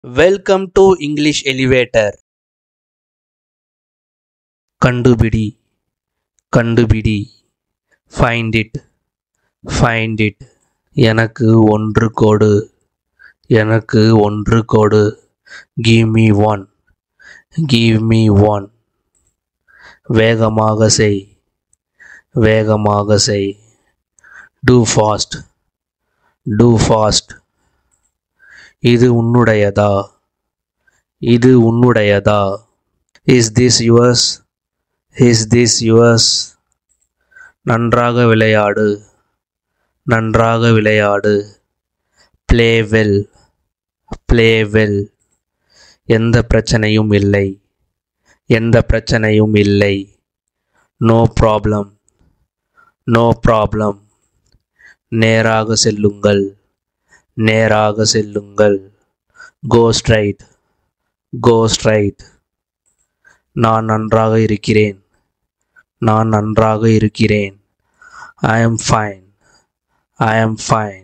welcome to English elevator கண்டுபிடி கண்டுபிடி find it find it எனக்கு ஒன்று கொடு எனக்கு ஒன்று கொடு give me one give me one வேகமாக செய் வேகமாக செய் டூ ஃபாஸ்ட் டூ ஃபாஸ்ட் இது உன்னுடையதா இது உன்னுடையதா is this yours is this yours நன்றாக விளையாடு நன்றாக விளையாடு ப்ளே வெல் ப்ளே வெல் எந்த பிரச்சனையும் இல்லை எந்த பிரச்சனையும் இல்லை நோ ப்ராப்ளம் நோ ப்ராப்ளம் நேராக செல்லுங்கள் நேராக செல்லுங்கள் கோ ஸ்ட்ரைட் கோ ஸ்ட்ரைட் நான் நன்றாக இருக்கிறேன் நான் நன்றாக இருக்கிறேன் I am fine I am fine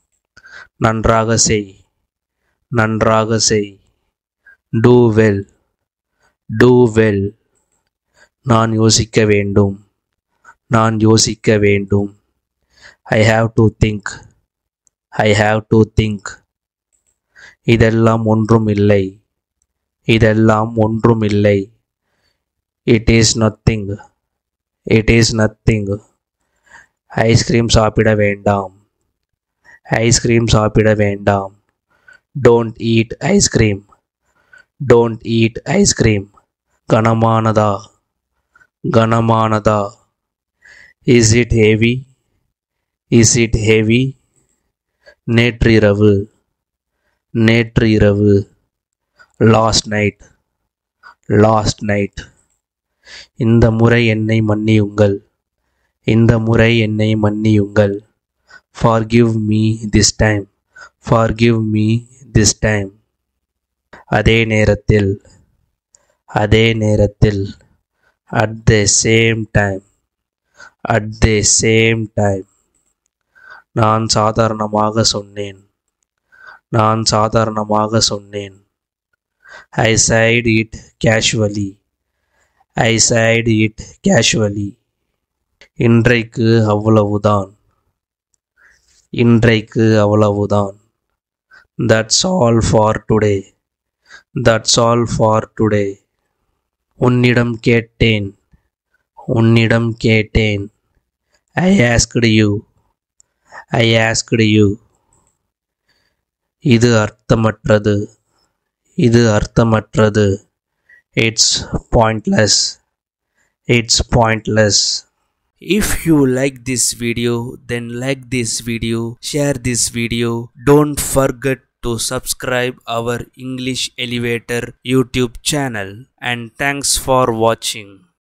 நன்றாக செய் நன்றாக செய் டூ வெல் டூ வெல் நான் யோசிக்க வேண்டும் நான் யோசிக்க வேண்டும் I have to think I have to think இதெல்லாம் ஒன்றும் இல்லை இதெல்லாம் ஒன்றும் இல்லை it is nothing it is nothing ice cream சாப்பிட வேண்டாம் ஐஸ்கிரீம் சாப்பிட வேண்டாம் don't eat ice cream don't eat ice cream கனமானதா கனமானதா is it heavy is it heavy நேற்று இரவு நேற்று இரவு லாஸ்ட் நைட் லாஸ்ட் நைட் இந்த முறை என்னை மன்னியுங்கள் இந்த முறை என்னை மன்னியுங்கள் forgive me this time forgive me this time அதே நேரத்தில் அதே நேரத்தில் at the same time at the same time நான் சாதாரணமாக சொன்னேன் நான் சாதாரணமாக சொன்னேன் I said it casually I said it casually இன்றைக்கு அவ்வளவுதான் இன்றைக்கு அவ்வளவுதான் that's all for today that's all for today உன்னிடம் கேட்டேன் உன்னிடம் கேட்டேன் I asked you I asked you இது அர்த்தமற்றது இது அர்த்தமற்றது it's pointless it's pointless If you like this video then like this video share this video don't forget to subscribe our English Elevator YouTube channel and thanks for watching